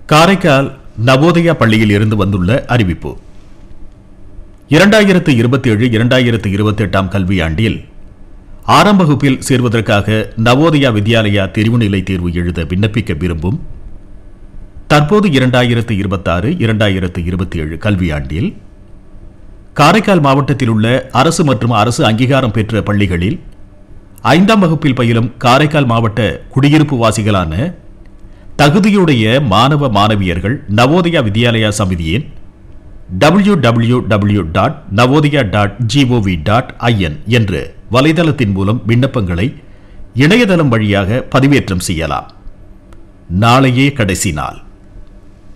காரைக்கால் நவோதயா பள்ளியில் இருந்து வந்துள்ள அறிவிப்பு இரண்டாயிரத்து இருபத்தி ஏழு இரண்டாயிரத்து இருபத்தி எட்டாம் கல்வியாண்டில் ஆறாம் வகுப்பில் சேர்வதற்காக நவோதயா வித்யாலயா தெரிவுநிலை தேர்வு எழுத விண்ணப்பிக்க விரும்பும் தற்போது இரண்டாயிரத்து இருபத்தாறு இரண்டாயிரத்து இருபத்தி ஏழு கல்வியாண்டில் காரைக்கால் மாவட்டத்தில் உள்ள அரசு மற்றும் அரசு அங்கீகாரம் பெற்ற பள்ளிகளில் ஐந்தாம் வகுப்பில் பயிலும் காரைக்கால் மாவட்ட குடியிருப்பு வாசிகளான தகுதியுடைய மாணவ மாணவியர்கள் நவோதயா வித்யாலயா சமிதியின் W W W dot Navodaya dot GOV dot IN என்ற வலைதளத்தின் மூலம் விண்ணப்பங்களை இணையதளம் வழியாக பதிவேற்றம் செய்யலாம் நாளையே கடைசி நாள்